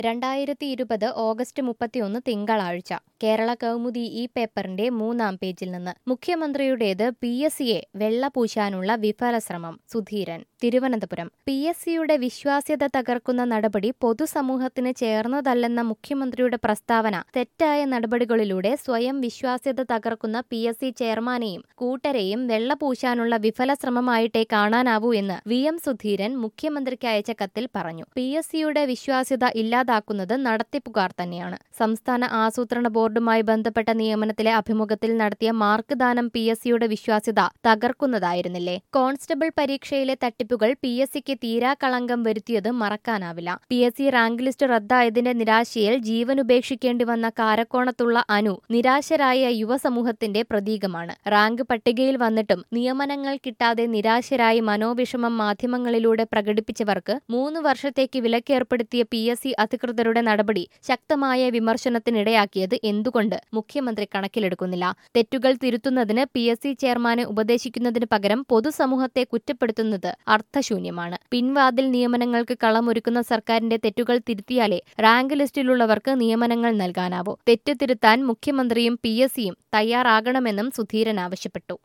രണ്ടായിരത്തി ഇരുപത് ഓഗസ്റ്റ് മുപ്പത്തിയൊന്ന് തിങ്കളാഴ്ച കേരള കൗമുദി ഈ പേപ്പറിന്റെ മൂന്നാം പേജിൽ നിന്ന് മുഖ്യമന്ത്രിയുടേത് പി എസ് സിയെ വെള്ളപൂശാനുള്ള വിഫല ശ്രമം സുധീരൻ തിരുവനന്തപുരം പി എസ് സിയുടെ വിശ്വാസ്യത തകർക്കുന്ന നടപടി പൊതുസമൂഹത്തിന് ചേർന്നതല്ലെന്ന മുഖ്യമന്ത്രിയുടെ പ്രസ്താവന തെറ്റായ നടപടികളിലൂടെ സ്വയം വിശ്വാസ്യത തകർക്കുന്ന പി എസ് സി ചെയർമാനെയും കൂട്ടരെയും വെള്ളപൂശാനുള്ള വിഫല ശ്രമമായിട്ടേ കാണാനാവൂ എന്ന് വി എം സുധീരൻ മുഖ്യമന്ത്രിക്ക് അയച്ച കത്തിൽ പറഞ്ഞു പി എസ് സിയുടെ വിശ്വാസ്യത ഇല്ലാതാക്കുന്നത് നടത്തിപ്പുകാർ തന്നെയാണ് സംസ്ഥാന ആസൂത്രണ ബോർഡുമായി ബന്ധപ്പെട്ട നിയമനത്തിലെ അഭിമുഖത്തിൽ നടത്തിയ മാർക്ക് ദാനം പി എസ് സിയുടെ വിശ്വാസ്യത തകർക്കുന്നതായിരുന്നില്ലേ കോൺസ്റ്റബിൾ പരീക്ഷയിലെ തട്ടിപ്പുകൾ പി എസ് സിക്ക് തീരാകളങ്കം വരുത്തിയത് മറക്കാനാവില്ല P S C rank list റദ്ദായതിന്റെ നിരാശയിൽ ജീവൻ ഉപേക്ഷിക്കേണ്ടി വന്ന കാരക്കോണത്തുള്ള അനു നിരാശരായ യുവസമൂഹത്തിന്റെ പ്രതീകമാണ് റാങ്ക് പട്ടികയിൽ വന്നിട്ടും നിയമനങ്ങൾ കിട്ടാതെ നിരാശരായി മനോവിഷമം മാധ്യമങ്ങളിലൂടെ പ്രകടിപ്പിച്ചവർക്ക് മൂന്ന് വർഷത്തേക്ക് വിലക്കേർപ്പെടുത്തിയ പി എസ് സി അധികൃതരുടെ നടപടി ശക്തമായ വിമർശനത്തിനിടയാക്കിയത് എന്തുകൊണ്ട് മുഖ്യമന്ത്രി കണക്കിലെടുക്കുന്നില്ല തെറ്റുകൾ തിരുത്തുന്നതിന് പി എസ് സി ചെയർമാനെ ഉപദേശിക്കുന്നതിന് പകരം പൊതുസമൂഹത്തെ കുറ്റപ്പെടുത്തുന്നത് അർത്ഥശൂന്യമാണ് പിൻവാതിൽ നിയമനങ്ങൾക്ക് കളമൊരുക്കുന്ന സർക്കാരിന്റെ തെറ്റുകൾ തിരുത്തിയാലേ റാങ്ക് ലിസ്റ്റിലുള്ളവർക്ക് നിയമനങ്ങൾ നൽകാനാവൂ തെറ്റ് തിരുത്താൻ മുഖ്യമന്ത്രിയും പി എസ് സിയും തയ്യാറാകണമെന്നും സുധീരൻ ആവശ്യപ്പെട്ടു